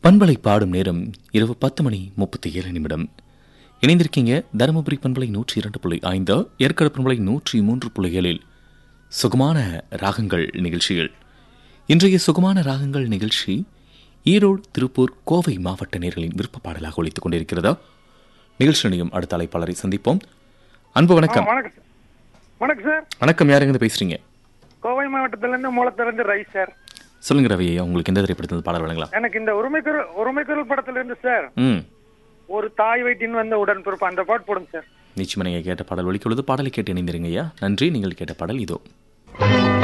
பண்பலை பாடும் நேரம் இரவு பத்து மணி முப்பத்தி ஏழு நிமிடம் இணைந்திருக்கீங்க தருமபுரி பண்பலை நூற்றி இரண்டு புள்ளி ஐந்து ஏற்காடு பண்பலை நூற்றி மூன்று புள்ளி ஏழில் சுகமான ராகங்கள் நிகழ்ச்சிகள் இன்றைய சுகமான ராகங்கள் நிகழ்ச்சி ஈரோடு திருப்பூர் கோவை மாவட்ட நேர்களின் விருப்ப பாடலாக ஒழித்துக் கொண்டிருக்கிறதா நிகழ்ச்சி நிலையம் அடுத்த அழைப்பாளரை சந்திப்போம் அன்பு வணக்கம் ஆ, வணக்கம் சார் வணக்கம் சார் வணக்கம் யாருங்க பேசுறீங்க கோவை மாவட்டத்திலிருந்து மூலத்திலிருந்து ரை சார் சொல்லுங்க ரவி உங்களுக்கு எந்த திரைப்படத்தில் பாடல் வழங்கலாம் எனக்கு இந்த உரிமைக்குரல் உரிமைக்குரல் படத்திலிருந்து சார் ம் ஒரு தாய் வயிற்றின் வந்த உடன்பிறப்பு அந்த பாட்டு போடுங்க சார் நிச்சயமா நீங்கள் கேட்ட பாடல் ஒழிக்கொழுது பாடலை கேட்டு இணைந்திருங்க ஐயா நன்றி நீங்கள் கேட்ட பாடல் இதோ